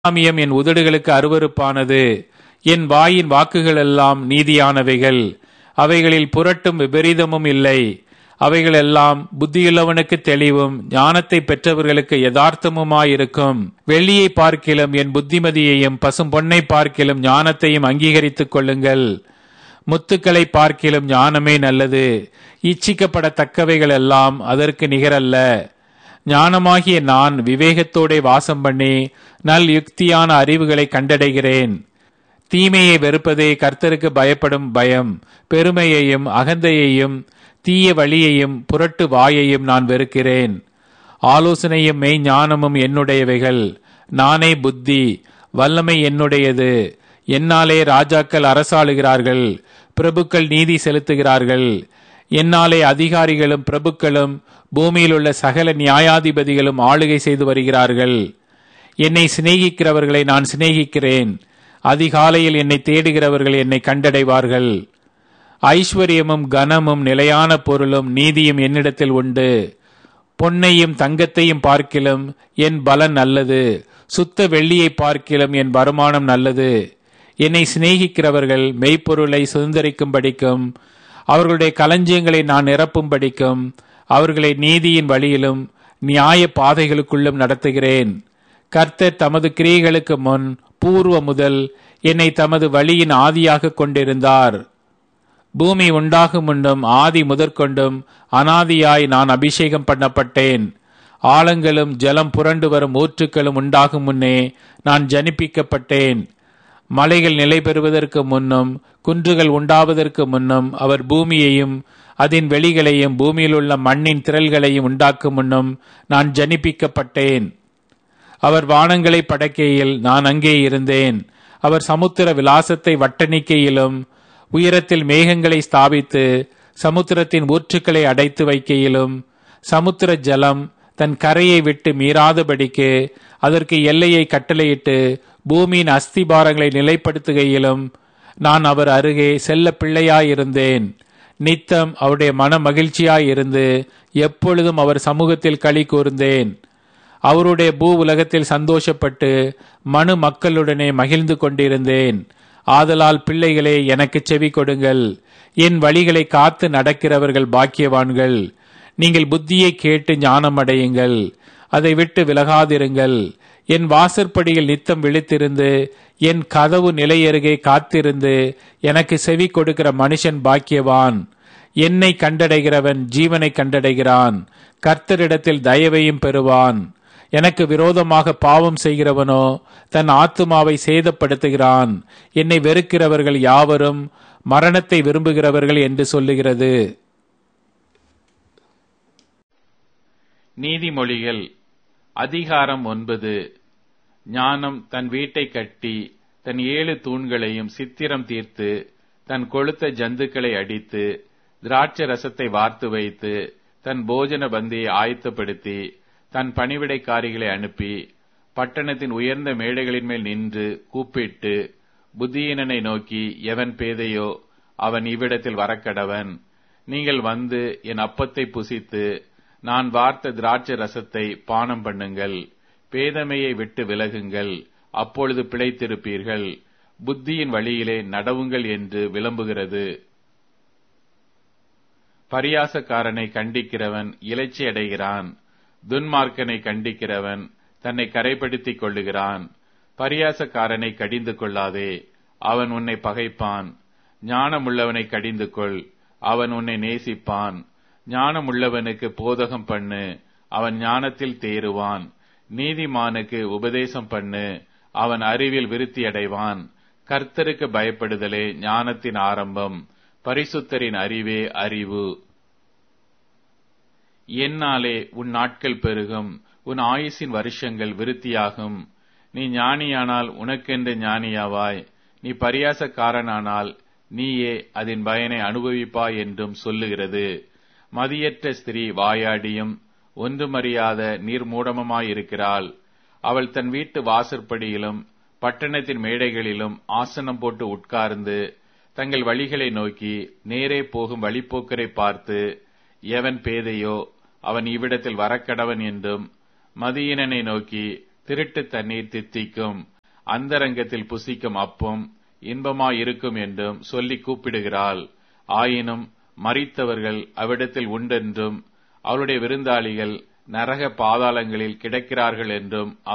சாமியம் என் உதடுகளுக்கு அருவருப்பானது என் வாயின் வாக்குகளெல்லாம் நீதியானவைகள் அவைகளில் புரட்டும் விபரீதமும் இல்லை அவைகளெல்லாம் புத்தியுள்ளவனுக்கு தெளிவும் ஞானத்தை பெற்றவர்களுக்கு யதார்த்தமுமாயிருக்கும் வெள்ளியை பார்க்கிலும் என் புத்திமதியையும் பசும் பொன்னை பார்க்கிலும் ஞானத்தையும் அங்கீகரித்துக் கொள்ளுங்கள் முத்துக்களை பார்க்கிலும் ஞானமே நல்லது இச்சிக்கப்படத்தக்கவைகள் எல்லாம் அதற்கு நிகரல்ல ஞானமாகிய நான் விவேகத்தோടെ வாசம் பண்ணி நல் யுக்தியான அறிவுகளை கண்டடைகிறேன் தீமையை வெறுப்பதே கர்த்தருக்கு பயப்படும் பயம் பெருமையையும் அகந்தையையும் தீய வழியையும் புரட்டு வாயையும் நான் வெறுக்கிறேன் ஆலோசனையும் மெய் ஞானமும் என்னுடையவைகள் நானே புத்தி வல்லமை என்னுடையது என்னாலே ராஜாக்கள் அரசாளுகிறார்கள் பிரபுக்கள் நீதி செலுத்துகிறார்கள் என்னாலே அதிகாரிகளும் பிரபுக்களும் பூமியில் உள்ள சகல நியாயாதிபதிகளும் ஆளுகை செய்து வருகிறார்கள் என்னை சிநேகிக்கிறவர்களை நான் சிநேகிக்கிறேன் அதிகாலையில் என்னை தேடுகிறவர்கள் என்னை கண்டடைவார்கள் ஐஸ்வர்யமும் கனமும் நிலையான பொருளும் நீதியும் என்னிடத்தில் உண்டு பொன்னையும் தங்கத்தையும் பார்க்கிலும் என் பலன் நல்லது சுத்த வெள்ளியை பார்க்கிலும் என் வருமானம் நல்லது என்னை சிநேகிக்கிறவர்கள் மெய்ப்பொருளை சுதந்திரிக்கும்படிக்கும் அவர்களுடைய களஞ்சியங்களை நான் நிரப்பும்படிக்கும் அவர்களை நீதியின் வழியிலும் நியாய பாதைகளுக்குள்ளும் நடத்துகிறேன் கர்த்தர் தமது கிரியைகளுக்கு முன் பூர்வ முதல் என்னை தமது வழியின் ஆதியாக கொண்டிருந்தார் பூமி உண்டாகும் முன்னும் ஆதி முதற்கொண்டும் அனாதியாய் நான் அபிஷேகம் பண்ணப்பட்டேன் ஆழங்களும் ஜலம் புரண்டு வரும் ஊற்றுக்களும் உண்டாகும் முன்னே நான் ஜனிப்பிக்கப்பட்டேன் மலைகள் நிலை பெறுவதற்கு முன்னும் குன்றுகள் உண்டாவதற்கு முன்னும் அவர் பூமியையும் அதன் வெளிகளையும் பூமியில் உள்ள மண்ணின் திரள்களையும் உண்டாக்கும் முன்னும் நான் ஜனிப்பிக்கப்பட்டேன் அவர் வானங்களை படைக்கையில் நான் அங்கே இருந்தேன் அவர் சமுத்திர விலாசத்தை வட்டணிக்கையிலும் உயரத்தில் மேகங்களை ஸ்தாபித்து சமுத்திரத்தின் ஊற்றுக்களை அடைத்து வைக்கையிலும் சமுத்திர ஜலம் தன் கரையை விட்டு மீறாதபடிக்கு அதற்கு எல்லையை கட்டளையிட்டு பூமியின் அஸ்திபாரங்களை நிலைப்படுத்துகையிலும் நான் அவர் அருகே செல்ல பிள்ளையாயிருந்தேன் நித்தம் அவருடைய மன மகிழ்ச்சியாயிருந்து எப்பொழுதும் அவர் சமூகத்தில் களி கூர்ந்தேன் அவருடைய பூ உலகத்தில் சந்தோஷப்பட்டு மனு மக்களுடனே மகிழ்ந்து கொண்டிருந்தேன் ஆதலால் பிள்ளைகளே எனக்கு செவி கொடுங்கள் என் வழிகளை காத்து நடக்கிறவர்கள் பாக்கியவான்கள் நீங்கள் புத்தியை கேட்டு ஞானம் அடையுங்கள் அதை விட்டு விலகாதிருங்கள் என் வாசற்படியில் நித்தம் விழித்திருந்து என் கதவு நிலையருகே காத்திருந்து எனக்கு செவி கொடுக்கிற மனுஷன் பாக்கியவான் என்னை கண்டடைகிறவன் ஜீவனை கண்டடைகிறான் கர்த்தரிடத்தில் தயவையும் பெறுவான் எனக்கு விரோதமாக பாவம் செய்கிறவனோ தன் ஆத்துமாவை சேதப்படுத்துகிறான் என்னை வெறுக்கிறவர்கள் யாவரும் மரணத்தை விரும்புகிறவர்கள் என்று சொல்லுகிறது நீதிமொழிகள் அதிகாரம் ஒன்பது ஞானம் தன் வீட்டை கட்டி தன் ஏழு தூண்களையும் சித்திரம் தீர்த்து தன் கொளுத்த ஜந்துக்களை அடித்து திராட்ச ரசத்தை வார்த்து வைத்து தன் போஜன பந்தியை ஆயத்தப்படுத்தி தன் பணிவிடைக்காரிகளை அனுப்பி பட்டணத்தின் உயர்ந்த மேடைகளின் மேல் நின்று கூப்பிட்டு புத்தியீனனை நோக்கி எவன் பேதையோ அவன் இவ்விடத்தில் வரக்கடவன் நீங்கள் வந்து என் அப்பத்தை புசித்து நான் வார்த்த திராட்சை ரசத்தை பானம் பண்ணுங்கள் பேதமையை விட்டு விலகுங்கள் அப்பொழுது பிழைத்திருப்பீர்கள் புத்தியின் வழியிலே நடவுங்கள் என்று விளம்புகிறது பரியாசக்காரனை கண்டிக்கிறவன் இலைச்சி அடைகிறான் துன்மார்க்கனை கண்டிக்கிறவன் தன்னை கரைப்படுத்திக் கொள்ளுகிறான் பரியாசக்காரனை கடிந்து கொள்ளாதே அவன் உன்னை பகைப்பான் ஞானமுள்ளவனை கடிந்து கொள் அவன் உன்னை நேசிப்பான் ஞானமுள்ளவனுக்கு போதகம் பண்ணு அவன் ஞானத்தில் தேறுவான் நீதிமானுக்கு உபதேசம் பண்ணு அவன் அறிவில் விருத்தி அடைவான் கர்த்தருக்கு பயப்படுதலே ஞானத்தின் ஆரம்பம் பரிசுத்தரின் அறிவே அறிவு என்னாலே உன் நாட்கள் பெருகும் உன் ஆயுசின் வருஷங்கள் விருத்தியாகும் நீ ஞானியானால் உனக்கென்று ஞானியாவாய் நீ பரியாசக்காரனானால் நீயே அதன் பயனை அனுபவிப்பாய் என்றும் சொல்லுகிறது மதியற்ற ஸ்திரீ வாயாடியும் ஒன்றுமறியாத நீர்மூடமுமாயிருக்கிறாள் அவள் தன் வீட்டு வாசற்படியிலும் பட்டணத்தின் மேடைகளிலும் ஆசனம் போட்டு உட்கார்ந்து தங்கள் வழிகளை நோக்கி நேரே போகும் வழிப்போக்கரை பார்த்து எவன் பேதையோ அவன் இவ்விடத்தில் வரக்கடவன் என்றும் மதியினனை நோக்கி திருட்டு தண்ணீர் தித்திக்கும் அந்தரங்கத்தில் புசிக்கும் அப்பம் இன்பமாயிருக்கும் என்றும் சொல்லி கூப்பிடுகிறாள் ஆயினும் மறித்தவர்கள் அவ்விடத்தில் உண்டென்றும் அவளுடைய விருந்தாளிகள் நரக பாதாளங்களில் கிடக்கிறார்கள் என்றும்